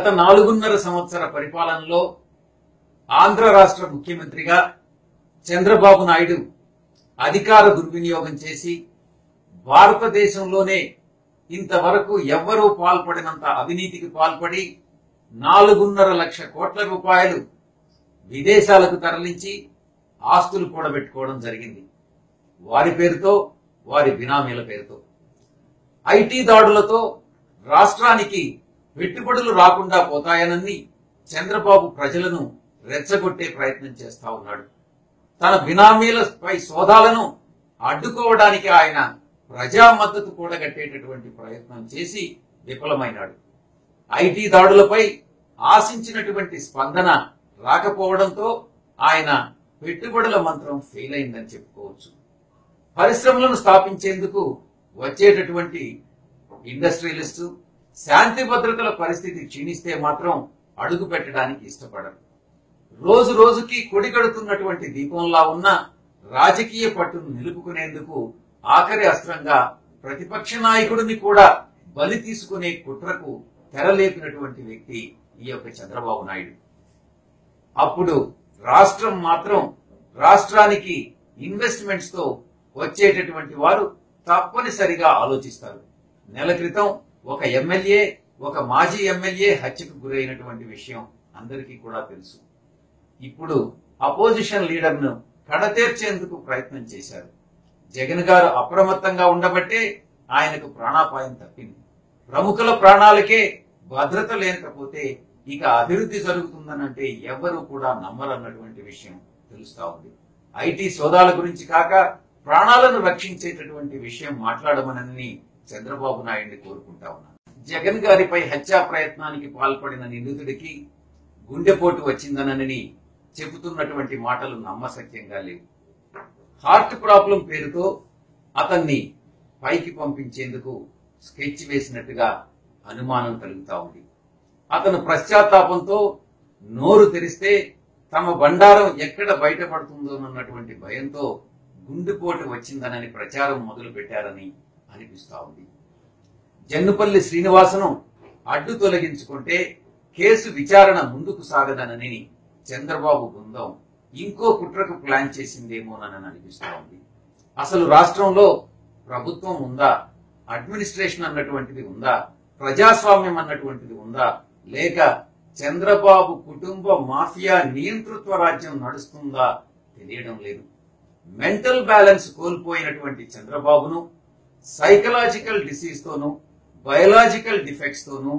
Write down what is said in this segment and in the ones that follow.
గత నాలుగున్నర సంవత్సర పరిపాలనలో ఆంధ్ర రాష్ట్ర ముఖ్యమంత్రిగా చంద్రబాబు నాయుడు అధికార దుర్వినియోగం చేసి భారతదేశంలోనే ఇంతవరకు ఎవ్వరూ పాల్పడినంత అవినీతికి పాల్పడి నాలుగున్నర లక్ష కోట్ల రూపాయలు విదేశాలకు తరలించి ఆస్తులు కూడబెట్టుకోవడం జరిగింది వారి పేరుతో వారి బినామీల పేరుతో ఐటీ దాడులతో రాష్ట్రానికి పెట్టుబడులు రాకుండా పోతాయనని చంద్రబాబు ప్రజలను రెచ్చగొట్టే ప్రయత్నం చేస్తా ఉన్నాడు తన బినామీలపై సోదాలను అడ్డుకోవడానికి ఆయన ప్రజా మద్దతు కూడగట్టేటటువంటి ప్రయత్నం చేసి విఫలమైనాడు ఐటీ దాడులపై ఆశించినటువంటి స్పందన రాకపోవడంతో ఆయన పెట్టుబడుల మంత్రం ఫెయిల్ అయిందని చెప్పుకోవచ్చు పరిశ్రమలను స్థాపించేందుకు వచ్చేటటువంటి ఇండస్ట్రియలిస్టు శాంతి భద్రతల పరిస్థితి క్షీణిస్తే మాత్రం అడుగు పెట్టడానికి ఇష్టపడరు రోజు రోజుకి కొడిగడుతున్నటువంటి దీపంలా ఉన్న రాజకీయ పట్టును నిలుపుకునేందుకు ఆఖరి అస్త్రంగా ప్రతిపక్ష నాయకుడిని కూడా బలి తీసుకునే కుట్రకు తెరలేపినటువంటి వ్యక్తి ఈ యొక్క చంద్రబాబు నాయుడు అప్పుడు రాష్ట్రం మాత్రం రాష్ట్రానికి ఇన్వెస్ట్మెంట్స్ తో వచ్చేటటువంటి వారు తప్పనిసరిగా ఆలోచిస్తారు నెల క్రితం ఒక ఎమ్మెల్యే ఒక మాజీ ఎమ్మెల్యే హత్యకు గురైనటువంటి విషయం అందరికీ కూడా తెలుసు ఇప్పుడు అపోజిషన్ లీడర్ను కడతేర్చేందుకు ప్రయత్నం చేశారు జగన్ గారు అప్రమత్తంగా ఉండబట్టే ఆయనకు ప్రాణాపాయం తప్పింది ప్రముఖుల ప్రాణాలకే భద్రత లేకపోతే ఇక అభివృద్ధి జరుగుతుందనంటే ఎవ్వరూ కూడా నమ్మరన్నటువంటి విషయం తెలుస్తా ఉంది ఐటీ సోదాల గురించి కాక ప్రాణాలను రక్షించేటటువంటి విషయం మాట్లాడమనని చంద్రబాబు నాయుడిని కోరుకుంటా ఉన్నాను జగన్ గారిపై హత్యా ప్రయత్నానికి పాల్పడిన నిందితుడికి గుండెపోటు వచ్చిందనని చెబుతున్నటువంటి మాటలు నమ్మశక్యంగా లేవు హార్ట్ ప్రాబ్లం పేరుతో అతన్ని పైకి పంపించేందుకు స్కెచ్ వేసినట్టుగా అనుమానం కలుగుతా ఉంది అతను పశ్చాత్తాపంతో నోరు తెరిస్తే తమ బండారం ఎక్కడ బయటపడుతుందోనన్నటువంటి భయంతో గుండెపోటు వచ్చిందనని ప్రచారం మొదలు పెట్టారని అనిపిస్తా ఉంది జన్నుపల్లి శ్రీనివాసను అడ్డు తొలగించుకుంటే కేసు విచారణ ముందుకు సాగదనని చంద్రబాబు బృందం ఇంకో కుట్రకు ప్లాన్ చేసిందేమోనని అనిపిస్తా ఉంది అసలు రాష్ట్రంలో ప్రభుత్వం ఉందా అడ్మినిస్ట్రేషన్ అన్నటువంటిది ఉందా ప్రజాస్వామ్యం అన్నటువంటిది ఉందా లేక చంద్రబాబు కుటుంబ మాఫియా నియంతృత్వ రాజ్యం నడుస్తుందా తెలియడం లేదు మెంటల్ బ్యాలెన్స్ కోల్పోయినటువంటి చంద్రబాబును సైకలాజికల్ డిసీజ్ తోనూ బయలాజికల్ డిఫెక్ట్స్ తోనూ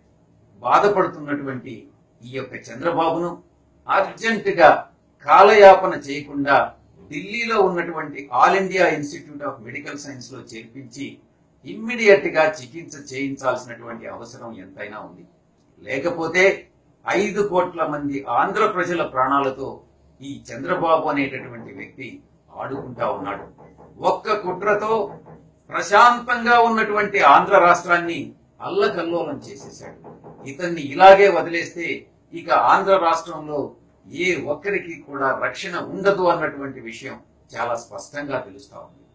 బాధపడుతున్నటువంటి ఈ యొక్క చంద్రబాబును అర్జెంట్ గా కాలయాపన చేయకుండా ఢిల్లీలో ఉన్నటువంటి all India institute of medical science లో చేర్పించి ఇమ్మీడియట్ గా చికిత్స చేయించాల్సినటువంటి అవసరం ఎంతైనా ఉంది లేకపోతే ఐదు కోట్ల మంది ఆంధ్ర ప్రజల ప్రాణాలతో ఈ చంద్రబాబు అనేటటువంటి వ్యక్తి ఆడుకుంటా ఉన్నాడు ఒక్క కుట్రతో ప్రశాంతంగా ఉన్నటువంటి ఆంధ్ర రాష్ట్రాన్ని అల్లకల్లోలం చేసేశాడు ఇతన్ని ఇలాగే వదిలేస్తే ఇక ఆంధ్ర రాష్ట్రంలో ఏ ఒక్కరికి కూడా రక్షణ ఉండదు అన్నటువంటి విషయం చాలా స్పష్టంగా తెలుస్తా ఉంది